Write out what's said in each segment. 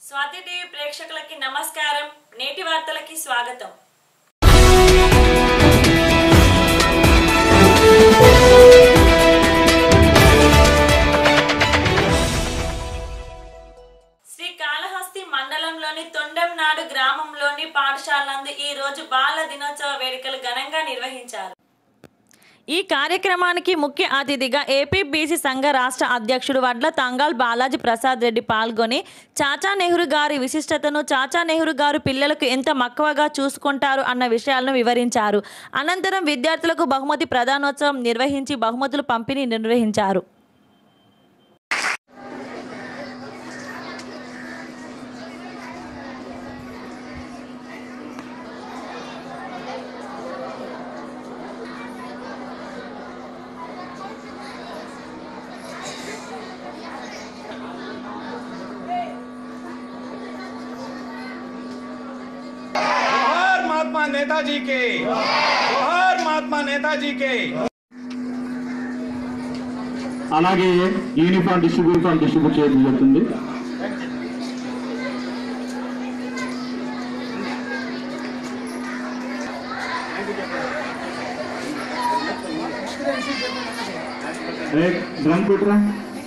Swathi TV ప్రేక్షకులకి నమస్కారం నేటి వార్తలకి స్వాగతం శ్రీ కాళహస్తి మండలంలోని తొండంనాడు గ్రామంలోని పాఠశాలందు ఈ రోజు బాల దినోత్సవ వేడుకలు ఘనంగా నిర్వహించారు ఈ కార్యక్రమానికి ముఖ్య అతిథిగా ఏపీ బీసీ సంఘ రాష్ట్ర అధ్యక్షుడు వడ్ల తంగాల్ బాలాజీ ప్రసాద్ రెడ్డి పాల్గొని చాచా నెహ్రూ గారి విశిష్టతను చాచా నెహ్రూ గారు పిల్లలకు ఎంత మక్కువగా చూసుకుంటారు అన్న విషయాలను వివరించారు అనంతరం విద్యార్థులకు బహుమతి ప్రధానోత్సవం నిర్వహించి బహుమతులు పంపిణీ నిర్వహించారు जोहार महात्मा नेताजी के जोहार महात्मा नेताजी के అలాగే యూనిఫామ్ డిస్ట్రిబ్యూట్ డిస్ట్రిబ్యూట్ చేయడం జరుగుతుంది రే, డ్రమ్ కుట్రా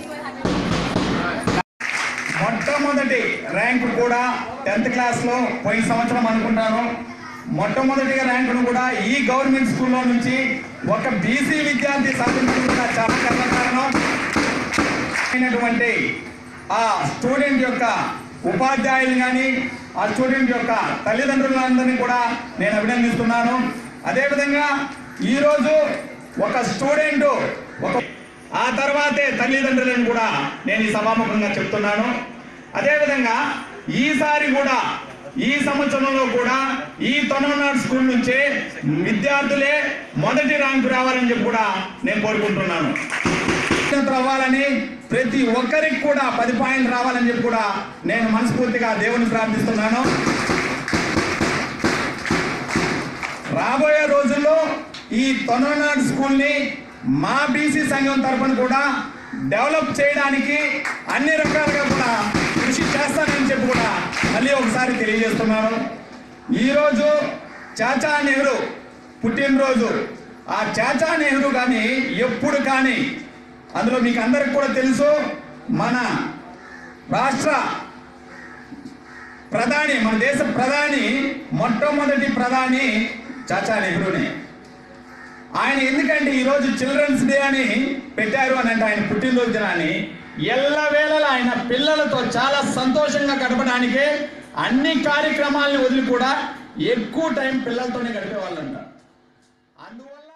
మొట్టమొదటి ర్యాంకు కూడా టెన్త్ క్లాస్ లో పోయిన సంవత్సరం అనుకుంటాను మొట్టమొదటిగా ర్యాంకును కూడా ఈ గవర్నమెంట్ స్కూల్లో నుంచి ఒక బీసీ విద్యార్థి సాధించడం కూడా చాలా గర్వకారణం అయినటువంటి ఆ స్టూడెంట్ యొక్క ఉపాధ్యాయులు కానీ ఆ స్టూడెంట్ యొక్క తల్లిదండ్రులందరినీ కూడా నేను అభినందిస్తున్నాను అదేవిధంగా ఈరోజు ఒక స్టూడెంట్ ఒక ఆ తర్వాతే తల్లిదండ్రులను కూడా నేను ఈ సభాముఖంగా చెప్తున్నాను అదేవిధంగా ఈసారి కూడా ఈ సంవత్సరంలో కూడా ఈ తొననాడు స్కూల్ నుంచే విద్యార్థులే మొదటి ర్యాంకు రావాలని చెప్పి కూడా నేను కోరుకుంటున్నాను అత్యున్నత అవ్వాలని ప్రతి ఒక్కరికి కూడా పది పాయింట్ రావాలని చెప్పి కూడా నేను మనస్ఫూర్తిగా దేవుని ప్రార్థిస్తున్నాను రాబోయే రోజుల్లో ఈ తొననాడు స్కూల్ని మా బీసీ సంఘం తరఫున కూడా డెవలప్ చేయడానికి అన్ని రకాలుగా కూడా కృషి చేస్తానని చెప్పి కూడా మళ్ళీ ఒకసారి తెలియజేస్తున్నాను ఈరోజు చాచా నెహ్రూ పుట్టినరోజు ఆ చాచా నెహ్రూ కానీ ఎప్పుడు కానీ అందులో మీకు అందరికి కూడా తెలుసు మన రాష్ట్ర ప్రధాని మన దేశ ప్రధాని మొట్టమొదటి ప్రధాని చాచా నెహ్రూనే ఆయన ఎందుకంటే ఈరోజు చిల్డ్రన్స్ డే అని పెట్టారు అని అంటే ఆయన పుట్టినరోజు దినాన్ని ఎల్లవేళలా ఆయన పిల్లలతో చాలా సంతోషంగా గడపడానికి అన్ని కార్యక్రమాలను వదిలి కూడా ఎక్కువ టైం పిల్లలతోనే గడిపేవాళ్ళంట అందువల్ల